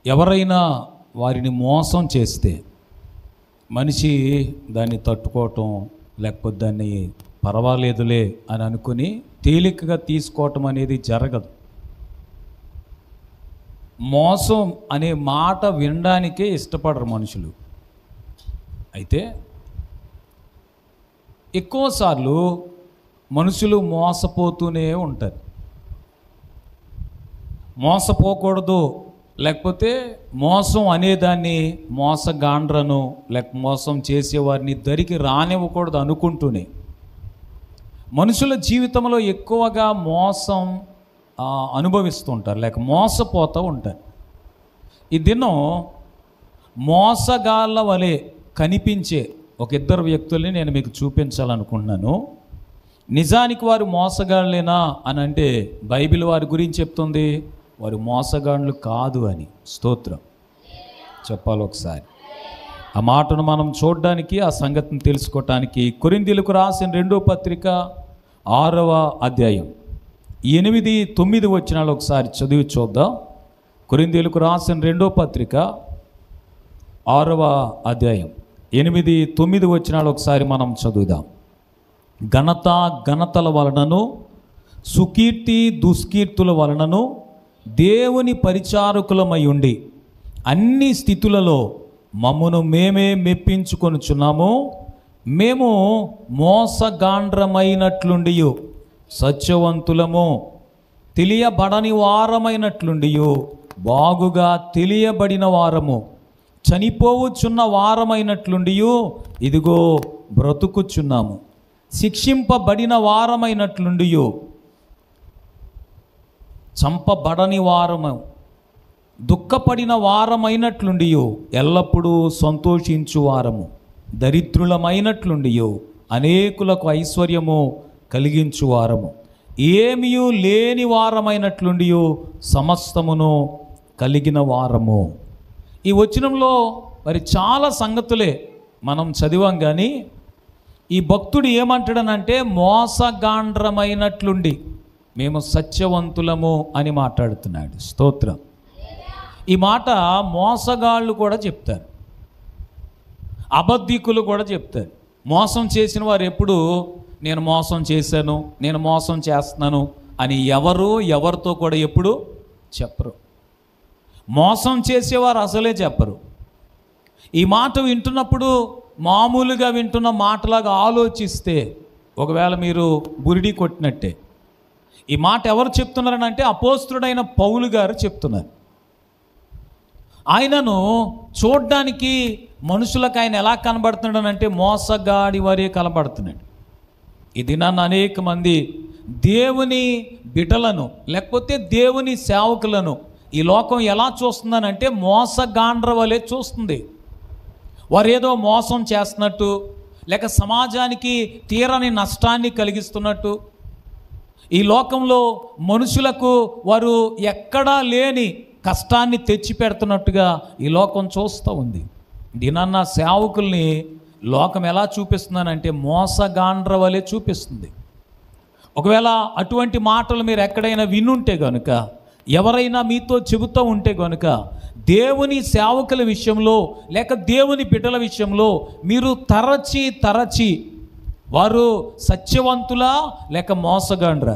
ఎవరైనా వారిని మోసం చేస్తే మనిషి దాన్ని తట్టుకోవటం లేకపోతే దాన్ని పర్వాలేదులే అని అనుకుని తేలికగా తీసుకోవటం అనేది జరగదు మోసం అనే మాట వినడానికే ఇష్టపడరు మనుషులు అయితే ఎక్కువసార్లు మనుషులు మోసపోతూనే ఉంటారు మోసపోకూడదు లేకపోతే మోసం అనేదాన్ని మోసగాండ్రను లేక మోసం చేసేవారిని దరికి రానివ్వకూడదు అనుకుంటూనే మనుషుల జీవితంలో ఎక్కువగా మోసం ఆ, అనుభవిస్తుంటారు లేక మోసపోతూ ఉంటారు ఈ దినం మోసగాళ్ళ వలె కనిపించే ఒక ఇద్దరు వ్యక్తుల్ని నేను మీకు చూపించాలనుకుంటున్నాను నిజానికి వారు మోసగాళ్ళేనా అని అంటే బైబిల్ వారి గురించి చెప్తుంది వారు మోసగాళ్ళు కాదు అని స్తోత్రం చెప్పాలి ఒకసారి ఆ మాటను మనం చూడడానికి ఆ సంగతిని తెలుసుకోవటానికి కొరిందీలకు రాసిన రెండో పత్రిక ఆరవ అధ్యాయం ఎనిమిది తొమ్మిది వచ్చినాలు ఒకసారి చదివి చూద్దాం కొరిందీలకు రాసిన రెండో పత్రిక ఆరవ అధ్యాయం ఎనిమిది తొమ్మిది వచ్చినాలు ఒకసారి మనం చదువుదాం ఘనత ఘనతల వలనను సుకీర్తి దుష్కీర్తుల వలనను దేవుని పరిచారకులమై ఉండి అన్ని స్థితులలో మమ్మను మేమే మెప్పించుకొనుచున్నాము మేము మోసగాండ్రమైనట్లుండి సత్యవంతులము తెలియబడని వారమైనట్లుండి బాగుగా తెలియబడిన వారము చనిపోవచ్చున్న వారమైనట్లుండి ఇదిగో బ్రతుకుచున్నాము శిక్షింపబడిన వారమైనట్లుండి చంపబడని వారము దుఃఖపడిన వారమైనట్లుండి ఎల్లప్పుడూ సంతోషించు వారము దరిద్రులమైనట్లుండి అనేకులకు ఐశ్వర్యము కలిగించు వారము ఏమియూ లేని వారమైనట్లుండి సమస్తమును కలిగిన వారము ఈ వచనంలో మరి చాలా సంగతులే మనం చదివాం కానీ ఈ భక్తుడు ఏమంటాడనంటే మోసగాండ్రమైనట్లుండి మేము సత్యవంతులము అని మాట్లాడుతున్నాడు స్తోత్రం ఈ మాట మోసగాళ్ళు కూడా చెప్తారు అబద్ధికులు కూడా చెప్తారు మోసం చేసిన వారు ఎప్పుడు నేను మోసం చేశాను నేను మోసం చేస్తున్నాను అని ఎవరు ఎవరితో కూడా ఎప్పుడు చెప్పరు మోసం చేసేవారు అసలే చెప్పరు ఈ మాట వింటున్నప్పుడు మామూలుగా వింటున్న మాటలాగా ఆలోచిస్తే ఒకవేళ మీరు బురిడి కొట్టినట్టే ఈ మాట ఎవరు చెప్తున్నారని అంటే అపోస్తుడైన పౌలు గారు చెప్తున్నారు ఆయనను చూడ్డానికి మనుషులకు ఆయన ఎలా కనబడుతున్నాడనంటే మోసగాడి వారే కనబడుతున్నాడు ఈ దినాన్ని అనేక మంది దేవుని బిడ్డలను లేకపోతే దేవుని సేవకులను ఈ లోకం ఎలా చూస్తుందనంటే మోసగాండ్ర వలె చూస్తుంది వారు ఏదో మోసం చేస్తున్నట్టు లేక సమాజానికి తీరని నష్టాన్ని కలిగిస్తున్నట్టు ఈ లోకంలో మనుషులకు వారు ఎక్కడా లేని కష్టాన్ని తెచ్చి పెడుతున్నట్టుగా ఈ లోకం చూస్తూ ఉంది దినాన్న సేవకుల్ని లోకం ఎలా చూపిస్తుందనంటే మోసగాండ్ర వలె చూపిస్తుంది ఒకవేళ అటువంటి మాటలు మీరు ఎక్కడైనా వినుంటే గనుక ఎవరైనా మీతో చెబుతూ ఉంటే గనుక దేవుని సేవకుల విషయంలో లేక దేవుని బిడ్డల విషయంలో మీరు తరచి తరచి వారు సత్యవంతులా లేక మోసగాండ్రా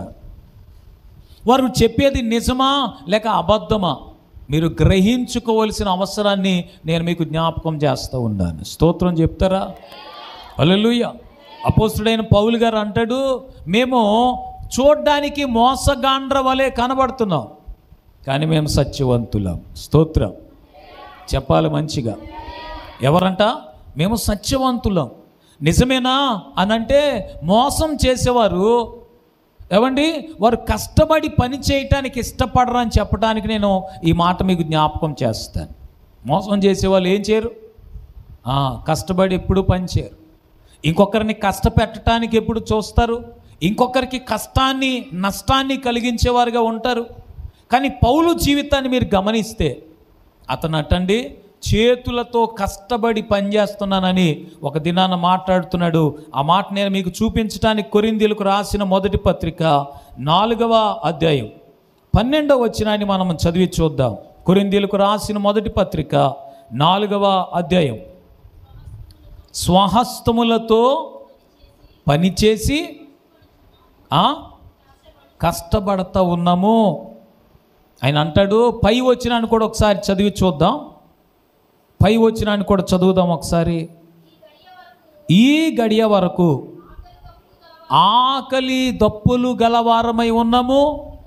వారు చెప్పేది నిజమా లేక అబద్ధమా మీరు గ్రహించుకోవలసిన అవసరాన్ని నేను మీకు జ్ఞాపకం చేస్తూ ఉన్నాను స్తోత్రం చెప్తారా అల్లెలుయ్య అపోస్తుడైన పౌలు గారు అంటాడు మేము చూడ్డానికి మోసగాండ్ర వలె కనబడుతున్నాం కానీ మేము సత్యవంతులం స్తోత్రం చెప్పాలి మంచిగా ఎవరంట మేము సత్యవంతులం నిజమేనా అనంటే మోసం చేసేవారు ఏమండి వారు కష్టపడి పని చేయటానికి ఇష్టపడరు అని చెప్పడానికి నేను ఈ మాట మీకు జ్ఞాపకం చేస్తాను మోసం చేసే వాళ్ళు ఏం చేయరు ఆ, కష్టపడి ఎప్పుడు పని చేయరు ఇంకొకరిని కష్టపెట్టడానికి ఎప్పుడు చూస్తారు ఇంకొకరికి కష్టాన్ని నష్టాన్ని కలిగించేవారుగా ఉంటారు కానీ పౌలు జీవితాన్ని మీరు గమనిస్తే అతను అటండి చేతులతో కష్టపడి పనిచేస్తున్నానని ఒక దినాన మాట్లాడుతున్నాడు ఆ మాట నేను మీకు చూపించడానికి కొరిందీలకు రాసిన మొదటి పత్రిక నాలుగవ అధ్యాయం పన్నెండవ వచ్చినాన్ని మనం చదివి చూద్దాం కొరిందీలకు రాసిన మొదటి పత్రిక నాలుగవ అధ్యాయం స్వహస్తములతో పనిచేసి ఆ, కష్టపడతా ఉన్నాము ఆయన అంటాడు పై వచ్చినాన్ని కూడా ఒకసారి చదివి చూద్దాం పై వచ్చినాన్ని కూడా చదువుదాం ఒకసారి ఈ గడియ వరకు ఆకలి దప్పులు గలవారమై ఉన్నాము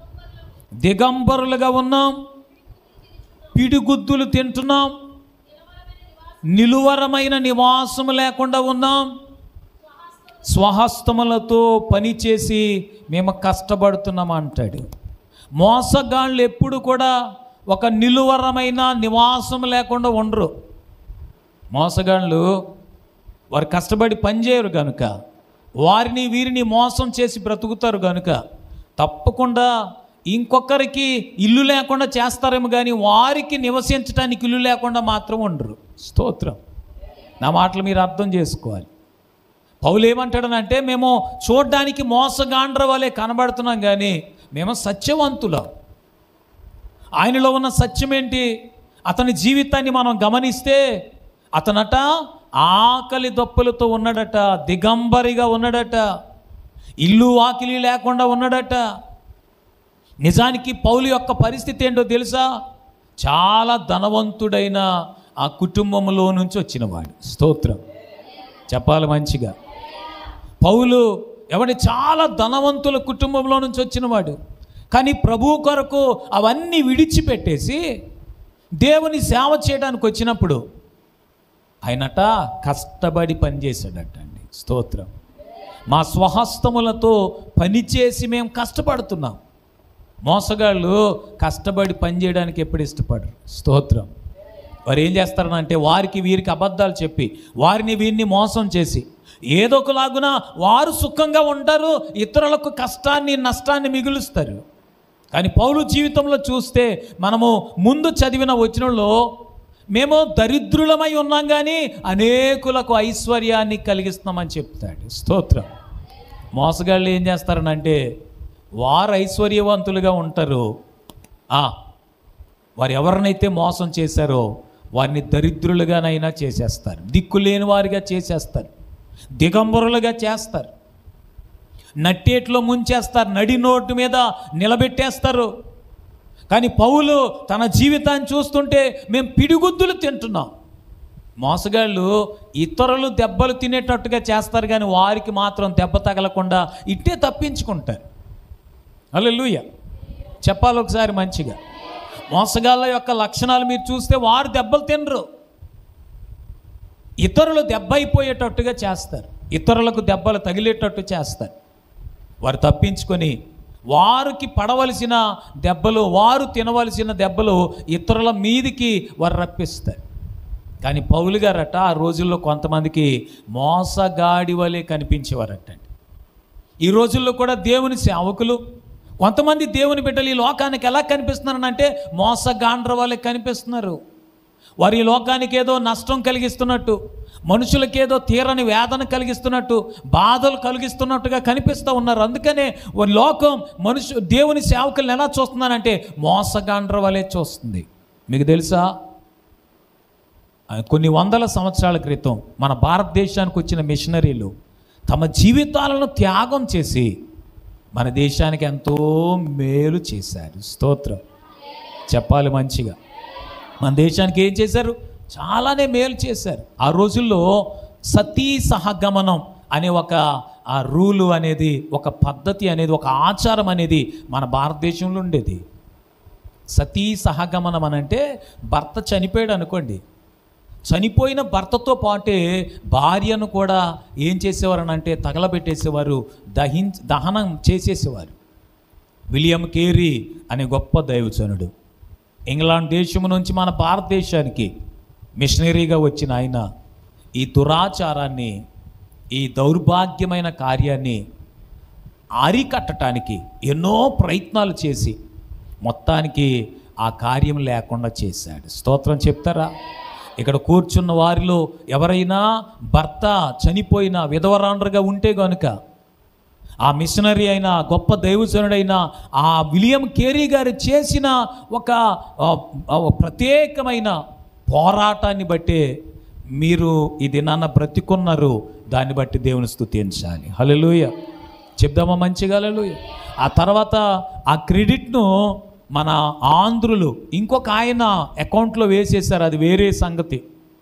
దిగంబరులుగా ఉన్నాం పిడిగుద్దులు తింటున్నాం నిలువరమైన నివాసము లేకుండా ఉన్నాం స్వహస్తములతో పనిచేసి మేము కష్టపడుతున్నాం అంటాడు మోసగాళ్ళు ఎప్పుడు కూడా ఒక నిలువరమైన నివాసం లేకుండా ఉండరు మోసగాళ్ళు వారు కష్టపడి పనిచేయరు కనుక వారిని వీరిని మోసం చేసి బ్రతుకుతారు కనుక తప్పకుండా ఇంకొకరికి ఇల్లు లేకుండా చేస్తారేమో కానీ వారికి నివసించడానికి ఇల్లు లేకుండా మాత్రం ఉండరు స్తోత్రం నా మాటలు మీరు అర్థం చేసుకోవాలి పౌలు ఏమంటాడనంటే మేము చూడ్డానికి మోసగాండ్ర వలె కనబడుతున్నాం కానీ మేము సత్యవంతులం ఆయనలో ఉన్న సత్యం ఏంటి అతని జీవితాన్ని మనం గమనిస్తే అతనట ఆకలి దప్పులతో ఉన్నాడట దిగంబరిగా ఉన్నాడట ఇల్లు వాకిలి లేకుండా ఉన్నాడట నిజానికి పౌలు యొక్క పరిస్థితి ఏంటో తెలుసా చాలా ధనవంతుడైన ఆ కుటుంబంలో నుంచి వచ్చినవాడు స్తోత్రం చెప్పాలి మంచిగా పౌలు ఎవడి చాలా ధనవంతుల కుటుంబంలో నుంచి వచ్చినవాడు కానీ ప్రభు కొరకు అవన్నీ విడిచిపెట్టేసి దేవుని సేవ చేయడానికి వచ్చినప్పుడు ఆయనట కష్టపడి పనిచేశాడట అండి స్తోత్రం మా స్వహస్తములతో పనిచేసి మేము కష్టపడుతున్నాం మోసగాళ్ళు కష్టపడి పనిచేయడానికి ఎప్పుడు ఇష్టపడరు స్తోత్రం వారు ఏం చేస్తారనంటే వారికి వీరికి అబద్ధాలు చెప్పి వారిని వీరిని మోసం చేసి ఏదో ఒకలాగున వారు సుఖంగా ఉంటారు ఇతరులకు కష్టాన్ని నష్టాన్ని మిగులుస్తారు కానీ పౌలు జీవితంలో చూస్తే మనము ముందు చదివిన వచనంలో మేము దరిద్రులమై ఉన్నాం కానీ అనేకులకు ఐశ్వర్యాన్ని కలిగిస్తున్నామని చెప్తాడు స్తోత్రం మోసగాళ్ళు ఏం చేస్తారనంటే వారు ఐశ్వర్యవంతులుగా ఉంటారు ఆ, వారు ఎవరినైతే మోసం చేశారో వారిని దరిద్రులుగానైనా చేసేస్తారు దిక్కులేని వారిగా చేసేస్తారు దిగంబరులుగా చేస్తారు నట్టేట్లో ముంచేస్తారు నడి నోటు మీద నిలబెట్టేస్తారు కానీ పౌలు తన జీవితాన్ని చూస్తుంటే మేము పిడిగుద్దులు తింటున్నాం మోసగాళ్ళు ఇతరులు దెబ్బలు తినేటట్టుగా చేస్తారు కానీ వారికి మాత్రం దెబ్బ తగలకుండా ఇట్టే తప్పించుకుంటారు అల్లెలుయ్య చెప్పాలి ఒకసారి మంచిగా మోసగాళ్ళ యొక్క లక్షణాలు మీరు చూస్తే వారు దెబ్బలు తినరు ఇతరులు దెబ్బ అయిపోయేటట్టుగా చేస్తారు ఇతరులకు దెబ్బలు తగిలేటట్టు చేస్తారు వారు తప్పించుకొని వారికి పడవలసిన దెబ్బలు వారు తినవలసిన దెబ్బలు ఇతరుల మీదికి వారు రప్పిస్తారు కానీ పౌలు గారట ఆ రోజుల్లో కొంతమందికి మోసగాడి వలె కనిపించేవారటండి ఈ రోజుల్లో కూడా దేవుని సేవకులు కొంతమంది దేవుని బిడ్డలు ఈ లోకానికి ఎలా కనిపిస్తున్నారంటే మోసగాండ్ర వాళ్ళే కనిపిస్తున్నారు వారి ఈ లోకానికి ఏదో నష్టం కలిగిస్తున్నట్టు మనుషులకేదో తీరని వేదన కలిగిస్తున్నట్టు బాధలు కలిగిస్తున్నట్టుగా కనిపిస్తూ ఉన్నారు అందుకనే ఓ లోకం మనుషు దేవుని సేవకులను ఎలా చూస్తున్నారంటే మోసగాండ్ర వలె చూస్తుంది మీకు తెలుసా ఆ, కొన్ని వందల సంవత్సరాల క్రితం మన భారతదేశానికి వచ్చిన మిషనరీలు తమ జీవితాలను త్యాగం చేసి మన దేశానికి ఎంతో మేలు చేశారు స్తోత్రం చెప్పాలి మంచిగా మన దేశానికి ఏం చేశారు చాలానే మేలు చేశారు ఆ రోజుల్లో సతీ సహగమనం అనే ఒక ఆ రూలు అనేది ఒక పద్ధతి అనేది ఒక ఆచారం అనేది మన భారతదేశంలో ఉండేది సతీ సహగమనం అని అంటే భర్త చనిపోయాడు అనుకోండి చనిపోయిన భర్తతో పాటే భార్యను కూడా ఏం చేసేవారు అంటే తగలబెట్టేసేవారు దహించ దహనం చేసేసేవారు విలియం కేరీ అనే గొప్ప దైవజనుడు ఇంగ్లాండ్ దేశం నుంచి మన భారతదేశానికి మిషనరీగా వచ్చిన ఆయన ఈ దురాచారాన్ని ఈ దౌర్భాగ్యమైన కార్యాన్ని అరికట్టడానికి ఎన్నో ప్రయత్నాలు చేసి మొత్తానికి ఆ కార్యం లేకుండా చేశాడు స్తోత్రం చెప్తారా ఇక్కడ కూర్చున్న వారిలో ఎవరైనా భర్త చనిపోయిన విధవరాండ్రగా ఉంటే గనుక ఆ మిషనరీ అయిన ఆ గొప్ప దైవజనుడైన ఆ విలియం కేరీ గారు చేసిన ఒక ఆ, ఆ, ప్రత్యేకమైన పోరాటాన్ని బట్టే మీరు ఈ దినాన్న బ్రతికున్నారు దాన్ని బట్టి దేవుని స్తుతించాలి హల్లెలూయ చెప్దామా మంచిగా హల్లెలూయ ఆ తర్వాత ఆ క్రెడిట్ను మన ఆంధ్రులు ఇంకొక ఆయన అకౌంట్లో వేసేసారు అది వేరే సంగతి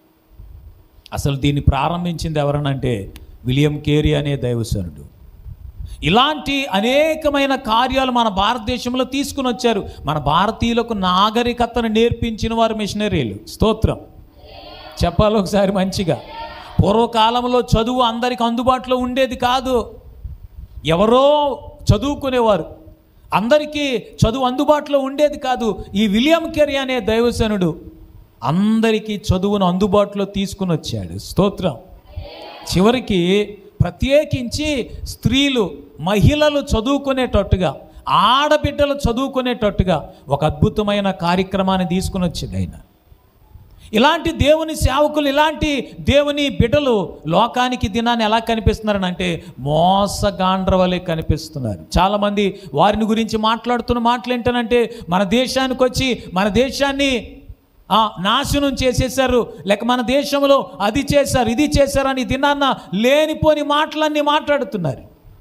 అసలు దీన్ని ప్రారంభించింది ఎవరనంటే విలియం కేరీ అనే దైవసనుడు ఇలాంటి అనేకమైన కార్యాలు మన భారతదేశంలో తీసుకుని వచ్చారు మన భారతీయులకు నాగరికతను నేర్పించిన వారు మిషనరీలు స్తోత్రం చెప్పాలి ఒకసారి మంచిగా పూర్వకాలంలో చదువు అందరికి అందుబాటులో ఉండేది కాదు ఎవరో చదువుకునేవారు అందరికీ చదువు అందుబాటులో ఉండేది కాదు ఈ విలియం కెరీ అనే దైవసనుడు అందరికీ చదువును అందుబాటులో తీసుకుని వచ్చాడు స్తోత్రం చివరికి ప్రత్యేకించి స్త్రీలు మహిళలు చదువుకునేటట్టుగా ఆడబిడ్డలు చదువుకునేటట్టుగా ఒక అద్భుతమైన కార్యక్రమాన్ని తీసుకుని వచ్చాడు ఆయన ఇలాంటి దేవుని సేవకులు ఇలాంటి దేవుని బిడ్డలు లోకానికి దినాన్ని ఎలా కనిపిస్తున్నారని అంటే మోసగాండ్ర వలె కనిపిస్తున్నారు చాలామంది వారిని గురించి మాట్లాడుతున్న మాటలు ఏంటనంటే మన దేశానికి వచ్చి మన దేశాన్ని ఆ, నాశనం చేసేసారు లేక మన దేశంలో అది చేశారు ఇది చేశారని దినాన్న లేనిపోని మాటలన్నీ మాట్లాడుతున్నారు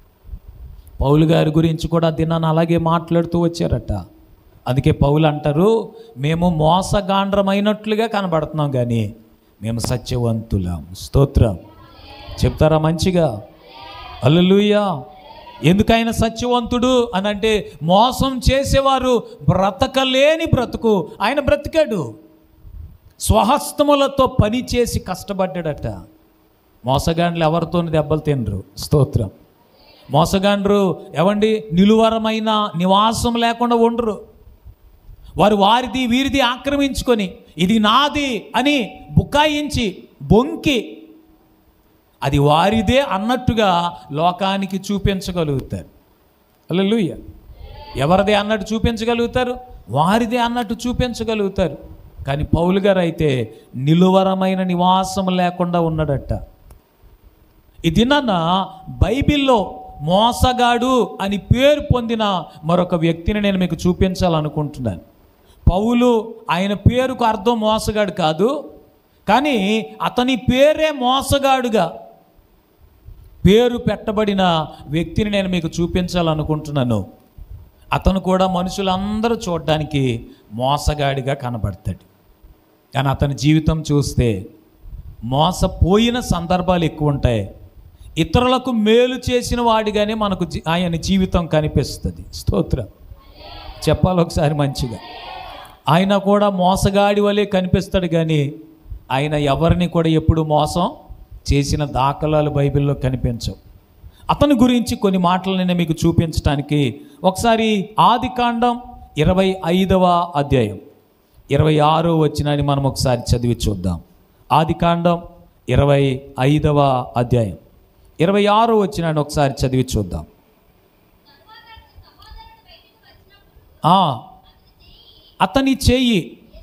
పౌలు గారి గురించి కూడా దినాన్ని అలాగే మాట్లాడుతూ వచ్చారట అందుకే పౌలు అంటారు మేము మోసగాండ్రమైనట్లుగా కనబడుతున్నాం కానీ మేము సత్యవంతులం స్తోత్రం చెప్తారా మంచిగా అల్లెలుయ్యా ఎందుకైనా సత్యవంతుడు అని అంటే మోసం చేసేవారు బ్రతకలేని బ్రతుకు ఆయన బ్రతికాడు స్వహస్తములతో పని చేసి కష్టపడ్డాడట మోసగాండ్లు ఎవరితో దెబ్బలు తినరు స్తోత్రం మోసగాండ్రు ఎవండి నిలువరమైన నివాసం లేకుండా ఉండరు వారు వారిది వీరిది ఆక్రమించుకొని ఇది నాది అని బుకాయించి బొంకి అది వారిదే అన్నట్టుగా లోకానికి చూపించగలుగుతారు అల్లెలుయ్య ఎవరిదే అన్నట్టు చూపించగలుగుతారు వారిదే అన్నట్టు చూపించగలుగుతారు కానీ పౌలు గారు అయితే నిలువరమైన నివాసం లేకుండా ఉన్నాడట ఈ దినాన బైబిల్లో మోసగాడు అని పేరు పొందిన మరొక వ్యక్తిని నేను మీకు చూపించాలనుకుంటున్నాను పౌలు ఆయన పేరుకు అర్థం మోసగాడు కాదు కానీ అతని పేరే మోసగాడుగా పేరు పెట్టబడిన వ్యక్తిని నేను మీకు చూపించాలనుకుంటున్నాను అతను కూడా మనుషులందరూ చూడడానికి మోసగాడిగా కనబడతాడు కానీ అతని జీవితం చూస్తే మోసపోయిన సందర్భాలు ఎక్కువ ఉంటాయి ఇతరులకు మేలు చేసిన వాడిగానే మనకు జీ- ఆయన జీవితం కనిపిస్తుంది స్తోత్రం చెప్పాలి ఒకసారి మంచిగా ఆయన కూడా మోసగాడి వలె కనిపిస్తాడు కానీ ఆయన ఎవరిని కూడా ఎప్పుడు మోసం చేసిన దాఖలాలు బైబిల్లో కనిపించవు అతని గురించి కొన్ని మాటలు నేను మీకు చూపించడానికి ఒకసారి ఆది కాండం ఇరవై ఐదవ అధ్యాయం ఇరవై ఆరో వచ్చినని మనం ఒకసారి చదివి చూద్దాం ఆది కాండం ఇరవై ఐదవ అధ్యాయం ఇరవై ఆరో వచ్చినాన్ని ఒకసారి చదివి చూద్దాం ఆ, అతని చెయ్యి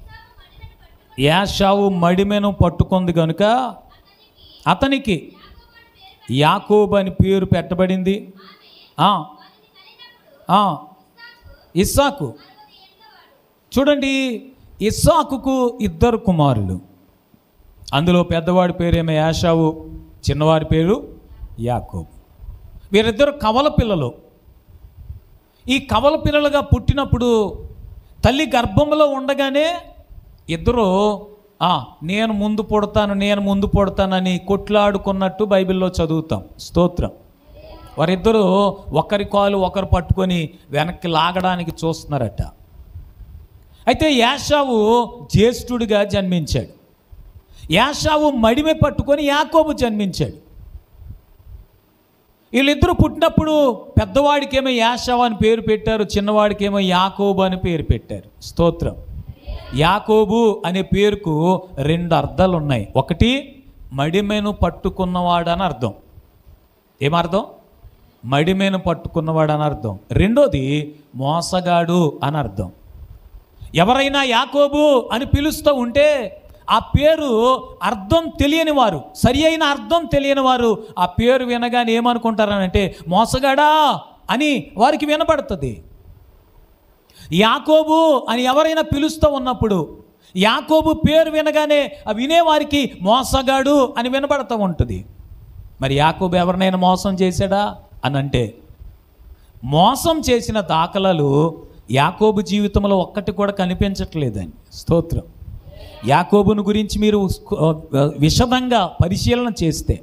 యాషావు మడిమెను పట్టుకుంది కనుక అతనికి యాకోబు అని పేరు పెట్టబడింది ఆ, ఆ, ఇస్సాకు చూడండి ఇస్సాకుకు ఇద్దరు కుమారులు అందులో పెద్దవాడి పేరేమో యాషావు చిన్నవాడి పేరు యాకోబు వీరిద్దరు కవల పిల్లలు ఈ కవల పిల్లలుగా పుట్టినప్పుడు తల్లి గర్భంలో ఉండగానే ఇద్దరు "ఆ, నేను ముందు పుడతాను నేను ముందు పుడతానని కొట్లాడుకున్నట్టు బైబిల్లో చదువుతాం స్తోత్రం వారిద్దరూ ఒకరి కాలు ఒకరు పట్టుకొని వెనక్కి లాగడానికి చూస్తున్నారట అయితే యాషావు జ్యేష్ఠుడిగా జన్మించాడు యాషావు మడిమె పట్టుకొని యాకోబు జన్మించాడు వీళ్ళిద్దరూ పుట్టినప్పుడు పెద్దవాడికేమో యాషావు అని పేరు పెట్టారు చిన్నవాడికేమో యాకోబు అని పేరు పెట్టారు స్తోత్రం యాకోబు అనే పేరుకు రెండు అర్థాలు ఉన్నాయి ఒకటి మడిమెను పట్టుకున్నవాడు అని అర్థం ఏమర్థం మడిమెను పట్టుకున్నవాడు అని అర్థం రెండోది మోసగాడు అని అర్థం ఎవరైనా యాకోబు అని పిలుస్తూ ఉంటే ఆ పేరు అర్థం తెలియని వారు సరి అయిన అర్థం తెలియని వారు ఆ పేరు వినగానే ఏమనుకుంటారనంటే మోసగాడా అని వారికి వినపడుతుంది యాకోబు అని ఎవరైనా పిలుస్తూ ఉన్నప్పుడు యాకోబు పేరు వినగానే ఆ వినేవారికి మోసగాడు అని వినపడుతూ ఉంటుంది మరి యాకోబు ఎవరినైనా మోసం చేశాడా అని అంటే మోసం చేసిన దాఖలాలు యాకోబు జీవితంలో ఒక్కటి కూడా కనిపించట్లేదని స్తోత్రం యాకోబును గురించి మీరు స్కు- విశదంగా పరిశీలన చేస్తే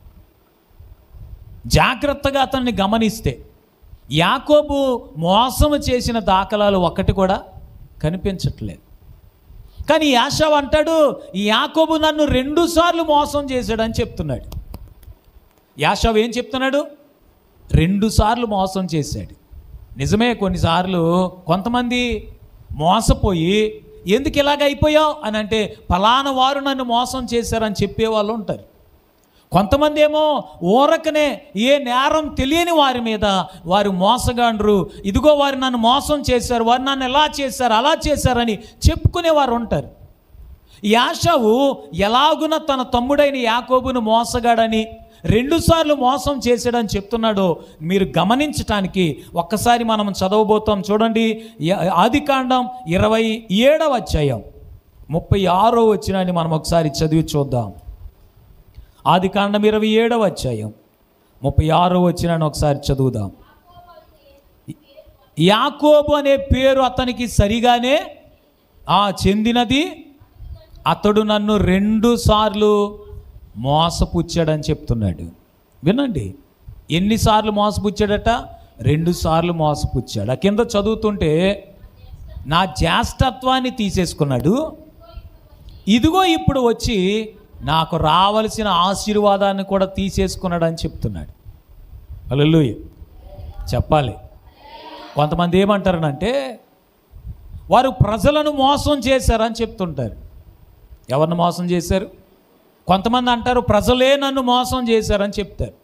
జాగ్రత్తగా అతన్ని గమనిస్తే యాకోబు మోసము చేసిన దాఖలాలు ఒక్కటి కూడా కనిపించట్లేదు కానీ యాషావు అంటాడు ఈ యాకోబు నన్ను రెండుసార్లు మోసం చేశాడని చెప్తున్నాడు యాషావు ఏం చెప్తున్నాడు రెండుసార్లు మోసం చేశాడు నిజమే కొన్నిసార్లు కొంతమంది మోసపోయి ఎందుకు ఇలాగ అయిపోయావు అని అంటే ఫలానా వారు నన్ను మోసం చేశారని చెప్పేవాళ్ళు ఉంటారు కొంతమంది ఏమో ఊరకనే ఏ నేరం తెలియని వారి మీద వారు మోసగాండ్రు ఇదిగో వారు నన్ను మోసం చేశారు వారు నన్ను ఎలా చేశారు అలా చేశారని చెప్పుకునేవారు ఉంటారు యాషావు ఎలాగున తన తమ్ముడైన యాకోబును మోసగాడని రెండుసార్లు మోసం చేశాడని చెప్తున్నాడో మీరు గమనించటానికి ఒక్కసారి మనం చదవబోతాం చూడండి య- ఆదికాండం ఇరవై ఏడవ అధ్యాయం ముప్పై ఆరో వచ్చినాన్ని మనం ఒకసారి చదివి చూద్దాం ఆదికాండం ఇరవై ఏడవ అధ్యాయం ముప్పై ఆరో వచ్చినాన్ని ఒకసారి చదువుదాం యాకోబు అనే పేరు అతనికి సరిగానే ఆ చెందినది అతడు నన్ను రెండు సార్లు మోసపుచ్చాడని చెప్తున్నాడు వినండి ఎన్నిసార్లు మోసపుచ్చాడట రెండు సార్లు మోసపుచ్చాడు ఆ కింద చదువుతుంటే నా జ్యేష్ఠత్వాన్ని తీసేసుకున్నాడు ఇదిగో ఇప్పుడు వచ్చి నాకు రావలసిన ఆశీర్వాదాన్ని కూడా తీసేసుకున్నాడు అని చెప్తున్నాడు హల్లెలూయా చెప్పాలి కొంతమంది ఏమంటారనంటే వారు ప్రజలను మోసం చేశారని చెప్తుంటారు ఎవరిని మోసం చేశారు కొంతమంది అంటారు ప్రజలే నన్ను మోసం చేశారని చెప్తారు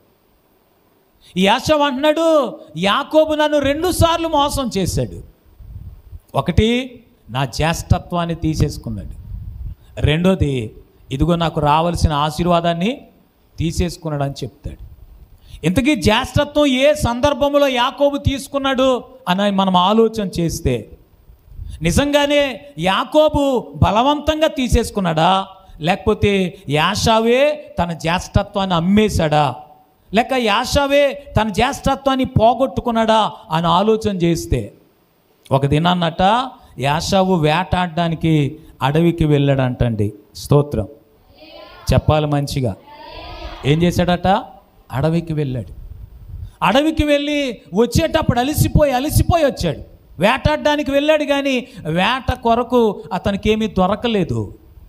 ఈ యాషం అంటున్నాడు యాకోబు నన్ను రెండుసార్లు మోసం చేశాడు ఒకటి నా జ్యేష్ఠత్వాన్ని తీసేసుకున్నాడు రెండోది ఇదిగో నాకు రావాల్సిన ఆశీర్వాదాన్ని తీసేసుకున్నాడు అని చెప్తాడు ఇంతకీ జ్యేష్ఠత్వం ఏ సందర్భంలో యాకోబు తీసుకున్నాడు అని మనం ఆలోచన చేస్తే నిజంగానే యాకోబు బలవంతంగా తీసేసుకున్నాడా లేకపోతే యాషావే తన జ్యేష్ఠత్వాన్ని అమ్మేశాడా లేక యాషావే తన జ్యేష్ఠత్వాన్ని పోగొట్టుకున్నాడా అని ఆలోచన చేస్తే ఒక దినాన్నట యాషావు వేటాడడానికి అడవికి వెళ్ళాడంటండి స్తోత్రం చెప్పాలి మంచిగా ఏం చేశాడట అడవికి వెళ్ళాడు అడవికి వెళ్ళి వచ్చేటప్పుడు అలసిపోయి అలసిపోయి వచ్చాడు వేటాడడానికి వెళ్ళాడు కానీ వేట కొరకు అతనికి ఏమీ దొరకలేదు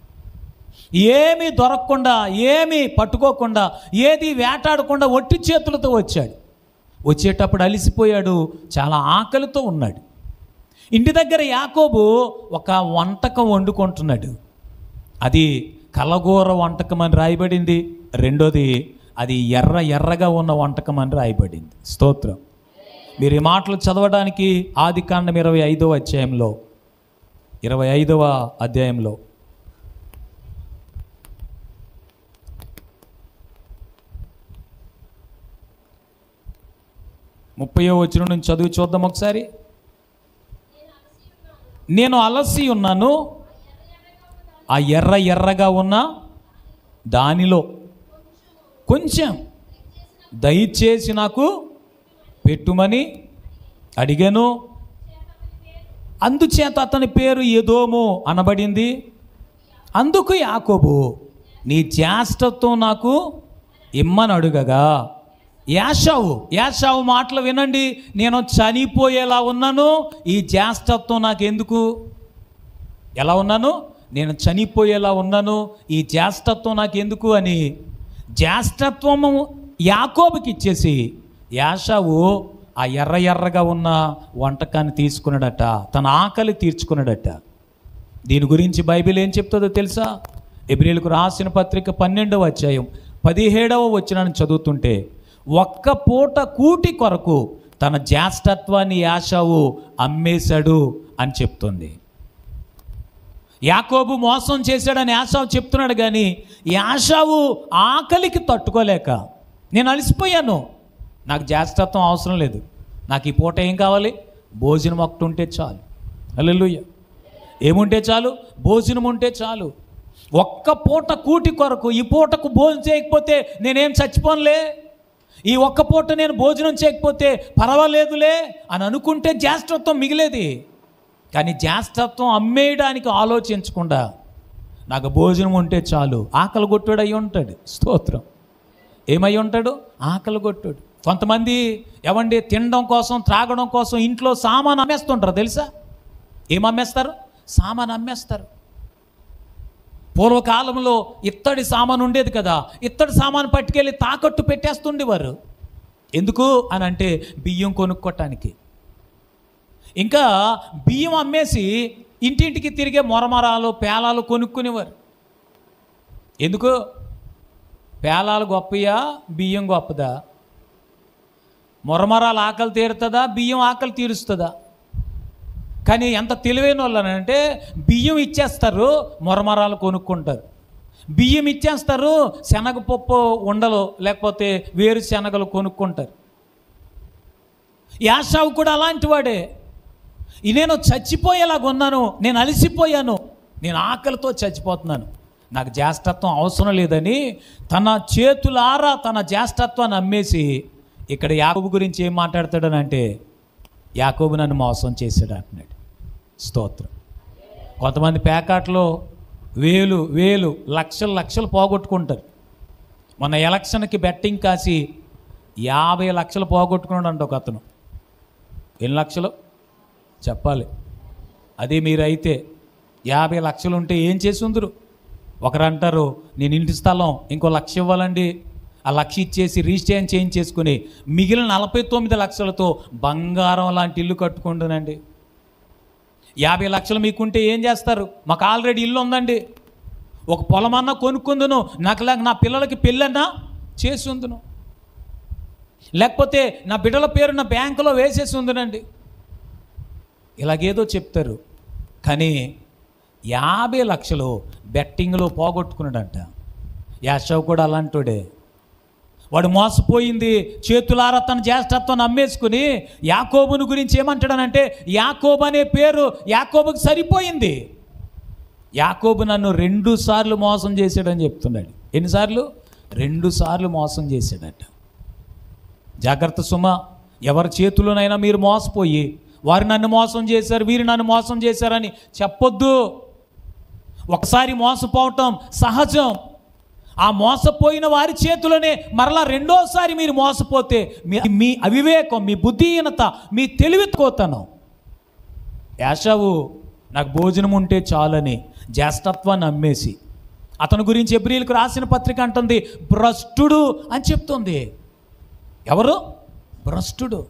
ఏమీ దొరకకుండా ఏమీ పట్టుకోకుండా ఏది వేటాడకుండా ఒట్టి చేతులతో వచ్చాడు వచ్చేటప్పుడు అలసిపోయాడు చాలా ఆకలితో ఉన్నాడు ఇంటి దగ్గర యాకోబు ఒక వంటకం వండుకుంటున్నాడు అది కలగూర వంటకం అని రాయబడింది రెండోది అది ఎర్ర ఎర్రగా ఉన్న వంటకం అని రాయబడింది స్తోత్రం మీరు ఈ మాటలు చదవడానికి ఆది కాండం ఇరవై ఐదవ అధ్యాయంలో ఇరవై ఐదవ అధ్యాయంలో ముప్పయో వచ్చిన నుంచి చదివి చూద్దాం ఒకసారి నేను అలసి ఉన్నాను ఆ ఎర్ర ఎర్రగా ఉన్న దానిలో కొంచెం దయచేసి నాకు పెట్టుమని అడిగాను అందుచేత అతని పేరు ఏదోమో అనబడింది అందుకు యాకోబు నీ జ్యేష్ఠత్వం నాకు ఇమ్మని అడుగగా యాషావు యాషావు మాటలు వినండి నేను చనిపోయేలా ఉన్నాను ఈ జ్యేష్ఠత్వం నాకు ఎందుకు ఎలా ఉన్నాను నేను చనిపోయేలా ఉన్నాను ఈ జ్యేష్ఠత్వం నాకు ఎందుకు అని జ్యేష్ఠత్వము యాకోబుకి ఇచ్చేసి యాషావు ఆ ఎర్ర ఎర్రగా ఉన్న వంటకాన్ని తీసుకున్నాడట తన ఆకలి తీర్చుకున్నాడట దీని గురించి బైబిల్ ఏం చెప్తుందో తెలుసా ఎబ్రిల్కు రాసిన పత్రిక పన్నెండవ అధ్యాయం పదిహేడవ వచనాన్ని చదువుతుంటే ఒక్క పూట కూటి కొరకు తన జ్యేష్ఠత్వాన్ని యాషావు అమ్మేశాడు అని చెప్తుంది యాకోబు మోసం చేశాడని యాసావు చెప్తున్నాడు కానీ యాసావు ఆకలికి తట్టుకోలేక నేను అలసిపోయాను నాకు జాస్తత్వం అవసరం లేదు నాకు ఈ పూట ఏం కావాలి భోజనం ఒకటి ఉంటే చాలు అల్లెలుయ్య ఏముంటే చాలు భోజనం ఉంటే చాలు ఒక్క పూట కూటి కొరకు ఈ పూటకు భోజనం చేయకపోతే నేనేం చచ్చిపోనులే ఈ ఒక్క పూట నేను భోజనం చేయకపోతే పర్వాలేదులే అని అనుకుంటే జ్యేష్ఠత్వం మిగిలేది కానీ జ్యేష్ఠత్వం అమ్మేయడానికి ఆలోచించకుండా నాకు భోజనం ఉంటే చాలు ఆకలి కొట్టుడు అయి ఉంటాడు స్తోత్రం ఏమై ఉంటాడు ఆకలి కొట్టుడు కొంతమంది ఎవండి తినడం కోసం త్రాగడం కోసం ఇంట్లో సామాన్ అమ్మేస్తుంటారు తెలుసా ఏం అమ్మేస్తారు సామాన్ అమ్మేస్తారు పూర్వకాలంలో ఇత్తడి సామాను ఉండేది కదా ఇత్తడి సామాను పట్టుకెళ్ళి తాకట్టు పెట్టేస్తుండేవారు ఎందుకు అని అంటే బియ్యం కొనుక్కోటానికి ఇంకా బియ్యం అమ్మేసి ఇంటింటికి తిరిగే మొరమరాలు పేలాలు కొనుక్కునేవారు ఎందుకు పేలాలు గొప్పయా బియ్యం గొప్పదా మొరమరాలు ఆకలి తీరుతుందా బియ్యం ఆకలి తీరుస్తుందా కానీ ఎంత తెలివైన వాళ్ళనంటే బియ్యం ఇచ్చేస్తారు మొరమరాలు కొనుక్కుంటారు బియ్యం ఇచ్చేస్తారు శనగపప్పు ఉండలు లేకపోతే వేరు శనగలు కొనుక్కుంటారు యాసావు కూడా అలాంటి వాడే ఈ నేను చచ్చిపోయేలాగా ఉన్నాను నేను అలసిపోయాను నేను ఆకలితో చచ్చిపోతున్నాను నాకు జ్యేష్ఠత్వం అవసరం లేదని తన చేతులారా తన జ్యేష్ఠత్వాన్ని అమ్మేసి ఇక్కడ యాకోబు గురించి ఏం మాట్లాడతాడనంటే యాకోబు నన్ను మోసం చేశాడు అంటున్నాడు స్తోత్రం కొంతమంది పేకాట్లో వేలు వేలు లక్షలు లక్షలు పోగొట్టుకుంటారు మొన్న ఎలక్షన్కి బెట్టింగ్ కాసి యాభై లక్షలు పోగొట్టుకున్నాడు అంట ఒక అతను ఎన్ని లక్షలు చెప్పాలి అదే మీరైతే యాభై లక్షలు ఉంటే ఏం చేసి ఉందరు ఒకరు అంటారు నేను ఇంటి స్థలం ఇంకో లక్ష ఇవ్వాలండి ఆ లక్ష ఇచ్చేసి రిజిస్ట్రేషన్ చేంజ్ చేసుకుని మిగిలిన నలభై తొమ్మిది లక్షలతో బంగారం లాంటి ఇల్లు కట్టుకుంటానండి యాభై లక్షలు మీకుంటే ఏం చేస్తారు మాకు ఆల్రెడీ ఇల్లు ఉందండి ఒక పొలమన్నా కొనుక్కుందును నాకు లేక నా పిల్లలకి పెళ్ళన్నా చేసి ఉందును లేకపోతే నా బిడ్డల పేరు నా బ్యాంకులో వేసేసి ఉందినండి ఇలాగేదో చెప్తారు కానీ యాభై లక్షలు బెట్టింగ్లో పోగొట్టుకున్నాడంట యాషవ్ కూడా అలాంటోడే వాడు మోసపోయింది చేతులారా తన జ్యేష్ఠత్వం అమ్మేసుకుని యాకోబుని గురించి ఏమంటాడనంటే యాకోబు అనే పేరు యాకోబుకి సరిపోయింది యాకోబు నన్ను రెండు సార్లు మోసం చేశాడని చెప్తున్నాడు ఎన్నిసార్లు రెండు సార్లు మోసం చేశాడట జాగ్రత్త సుమ ఎవరి చేతిలోనైనా మీరు మోసపోయి వారు నన్ను మోసం చేశారు వీరు నన్ను మోసం చేశారని చెప్పొద్దు ఒకసారి మోసపోవటం సహజం ఆ మోసపోయిన వారి చేతిలోనే మరలా రెండోసారి మీరు మోసపోతే మీ మీ అవివేకం మీ బుద్ధిహీనత మీ తెలివితోతనం యాషావు నాకు భోజనం ఉంటే చాలని జ్యేష్ఠత్వాన్ని అమ్మేసి అతని గురించి ఎబ్రిలకు రాసిన పత్రిక అంటుంది భ్రష్టుడు అని చెప్తుంది ఎవరు భ్రష్టుడు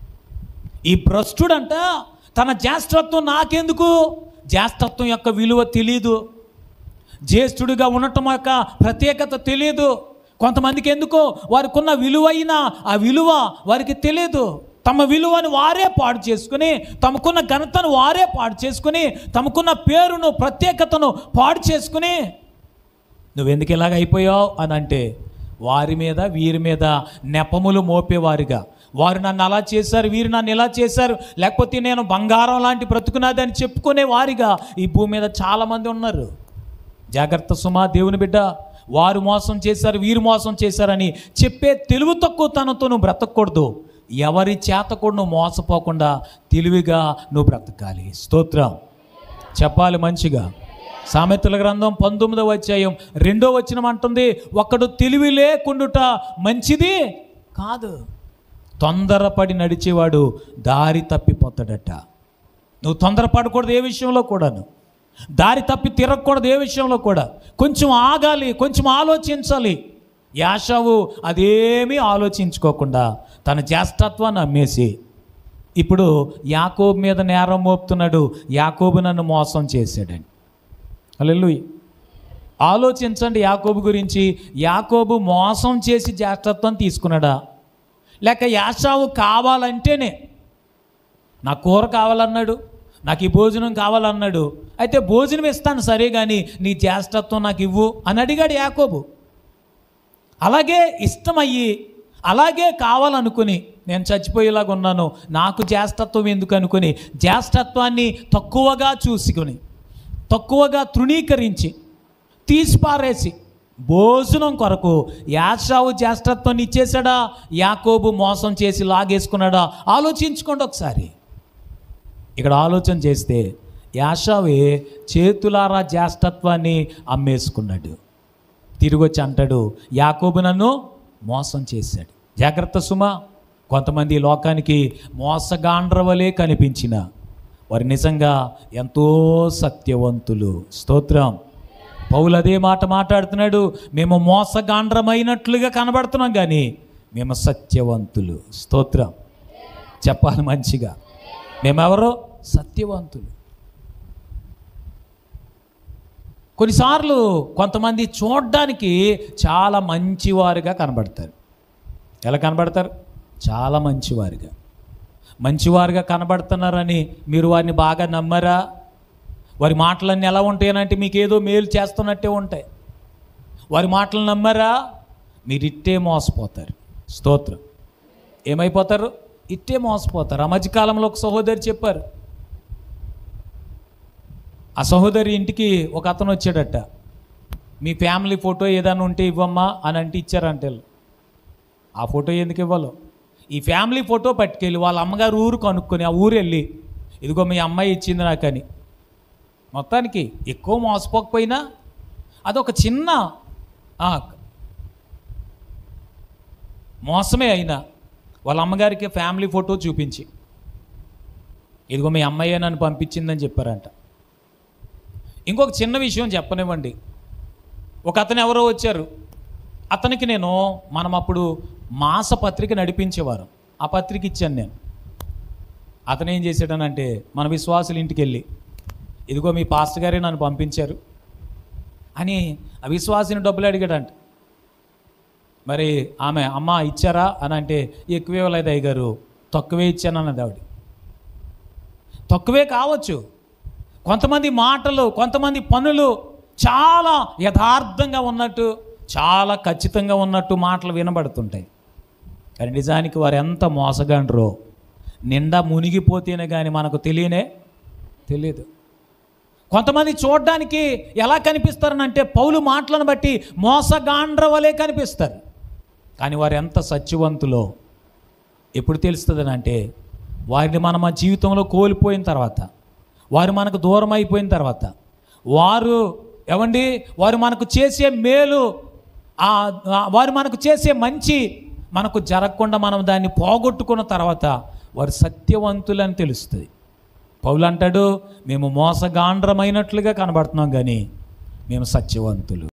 ఈ భ్రష్టుడంట తన జ్యేష్ఠత్వం నాకెందుకు జ్యేష్ఠత్వం యొక్క విలువ తెలీదు జ్యేష్ఠుడిగా ఉండటం యొక్క ప్రత్యేకత తెలియదు కొంతమందికి ఎందుకో వారికి ఉన్న విలువైన ఆ విలువ వారికి తెలియదు తమ విలువను వారే పాడు చేసుకుని తమకున్న ఘనతను వారే పాడు చేసుకుని తమకున్న పేరును ప్రత్యేకతను పాడు చేసుకుని నువ్వెందుకు ఇలాగ అయిపోయావు అని అంటే వారి మీద వీరి మీద నెపములు మోపేవారిగా వారు నన్ను అలా చేశారు వీరు నన్ను ఇలా చేశారు లేకపోతే నేను బంగారం లాంటి బ్రతుకున్నదని చెప్పుకునే వారిగా ఈ భూమి మీద చాలామంది ఉన్నారు జాగ్రత్త సుమా దేవుని బిడ్డ వారు మోసం చేశారు వీరు మోసం చేశారని చెప్పే తెలుగు తక్కువ తనతో నువ్వు బ్రతకూడదు ఎవరి చేత కూడా నువ్వు మోసపోకుండా తెలివిగా నువ్వు బ్రతకాలి స్తోత్రం చెప్పాలి మంచిగా సామెతల గ్రంథం పంతొమ్మిదవ అధ్యాయం రెండో వచనం అంటుంది ఒకడు తెలివి లేకుండుట మంచిది కాదు తొందరపడి నడిచేవాడు దారి తప్పిపోతాడట నువ్వు తొందరపడకూడదు ఏ విషయంలో కూడాను దారి తప్పి తిరగకూడదు ఏ విషయంలో కూడా కొంచెం ఆగాలి కొంచెం ఆలోచించాలి యాషావు అదేమీ ఆలోచించుకోకుండా తన జ్యేష్ఠత్వాన్ని అమ్మేసి ఇప్పుడు యాకోబు మీద నేరం మోపుతున్నాడు యాకోబు నన్ను మోసం చేశాడని అల్లెల్లుయ్ ఆలోచించండి యాకోబు గురించి యాకోబు మోసం చేసి జ్యేష్ఠత్వం తీసుకున్నాడా లేక యాషావు కావాలంటేనే నా కూర కావాలన్నాడు నాకు ఈ భోజనం కావాలన్నాడు అయితే భోజనం ఇస్తాను సరే కానీ నీ జ్యేష్ఠత్వం నాకు ఇవ్వు అని అడిగాడు యాకోబు అలాగే ఇష్టమయ్యి అలాగే కావాలనుకుని నేను చచ్చిపోయేలాగా ఉన్నాను నాకు జ్యేష్ఠత్వం ఎందుకు అనుకుని జ్యేష్ఠత్వాన్ని తక్కువగా చూసుకుని తక్కువగా తృణీకరించి తీసిపారేసి భోజనం కొరకు యాషావు జ్యేష్ఠత్వాన్ని ఇచ్చేసాడా యాకోబు మోసం చేసి లాగేసుకున్నాడా ఆలోచించుకోండి ఒకసారి ఇక్కడ ఆలోచన చేస్తే యాషావే చేతులారా జ్యేష్ఠత్వాన్ని అమ్మేసుకున్నాడు తిరిగి వచ్చి అంటాడు యాకోబు నన్ను మోసం చేశాడు జాగ్రత్త సుమ కొంతమంది ఈ లోకానికి మోసగాండ్రవలే కనిపించిన వారు నిజంగా ఎంతో సత్యవంతులు స్తోత్రం పౌలు అదే మాట మాట్లాడుతున్నాడు మేము మోసగాండ్రమైనట్లుగా కనబడుతున్నాం కానీ మేము సత్యవంతులు స్తోత్రం చెప్పాలి మంచిగా మేమెవరో సత్యవంతులు కొన్నిసార్లు కొంతమంది చూడడానికి చాలా మంచివారుగా కనబడతారు ఎలా కనబడతారు చాలా మంచివారుగా మంచివారుగా కనబడుతున్నారని మీరు వారిని బాగా నమ్మరా వారి మాటలన్నీ ఎలా ఉంటాయనంటే మీకు ఏదో మేలు చేస్తున్నట్టే ఉంటాయి వారి మాటలు నమ్మరా మీరు ఇట్టే మోసపోతారు స్తోత్రం ఏమైపోతారు ఇట్టే మోసపోతారు ఆ మధ్యకాలంలో ఒక సహోదరి చెప్పారు ఆ సహోదరి ఇంటికి ఒక అతను వచ్చాడట మీ ఫ్యామిలీ ఫోటో ఏదైనా ఉంటే ఇవ్వమ్మా అని అంటే ఇచ్చారంటే వీళ్ళు. ఆ ఫోటో ఎందుకు ఇవ్వాలో ఈ ఫ్యామిలీ ఫోటో పట్టుకెళ్ళి వాళ్ళ అమ్మగారు ఊరు కనుక్కొని ఆ ఊరు వెళ్ళి ఇదిగో మీ అమ్మాయి ఇచ్చింది నాకని మొత్తానికి ఎక్కువ మోసపోకపోయినా అదొక చిన్న ఆ, మోసమే అయినా వాళ్ళ అమ్మగారికి ఫ్యామిలీ ఫోటో చూపించి ఇదిగో మీ అమ్మాయి నన్ను పంపించిందని చెప్పారంట ఇంకొక చిన్న విషయం చెప్పనివ్వండి ఒక అతను ఎవరో వచ్చారు అతనికి నేను మనం అప్పుడు మాస పత్రిక నడిపించేవారు ఆ పత్రిక ఇచ్చాను నేను అతను ఏం చేశాడనంటే మన విశ్వాసుల ఇంటికి వెళ్ళి ఇదిగో మీ పాస్టర్ గారే నన్ను పంపించారు అని ఆ విశ్వాసిని డబ్బులు అడిగాడంట మరి ఆమె అమ్మ ఇచ్చారా అని అంటే ఎక్కువే ఇవ్వలేదు అయ్యగారు తక్కువే ఇచ్చాను అన్నది ఆవిడ తక్కువే కావచ్చు కొంతమంది మాటలు కొంతమంది పనులు చాలా యథార్థంగా ఉన్నట్టు చాలా ఖచ్చితంగా ఉన్నట్టు మాటలు వినబడుతుంటాయి కానీ నిజానికి వారు ఎంత మోసగండ్రో నిండా మునిగిపోతేనే కానీ మనకు తెలియనే తెలియదు కొంతమంది చూడడానికి ఎలా కనిపిస్తారనంటే పౌలు మాటలను బట్టి మోసగాండ్ర వలె కనిపిస్తారు కానీ వారు ఎంత సత్యవంతులో ఎప్పుడు తెలుస్తుందని అంటే వారిని మనం మా జీవితంలో కోల్పోయిన తర్వాత వారు మనకు దూరం అయిపోయిన తర్వాత వారు ఏమండి వారు మనకు చేసే మేలు ఆ ఆ వారు మనకు చేసే మంచి మనకు జరగకుండా మనం దాన్ని పోగొట్టుకున్న తర్వాత వారు సత్యవంతులని తెలుస్తుంది పౌలు అంటాడు మేము మోసగాండ్రమైనట్లుగా కనబడుతున్నాం కానీ మేము సత్యవంతులు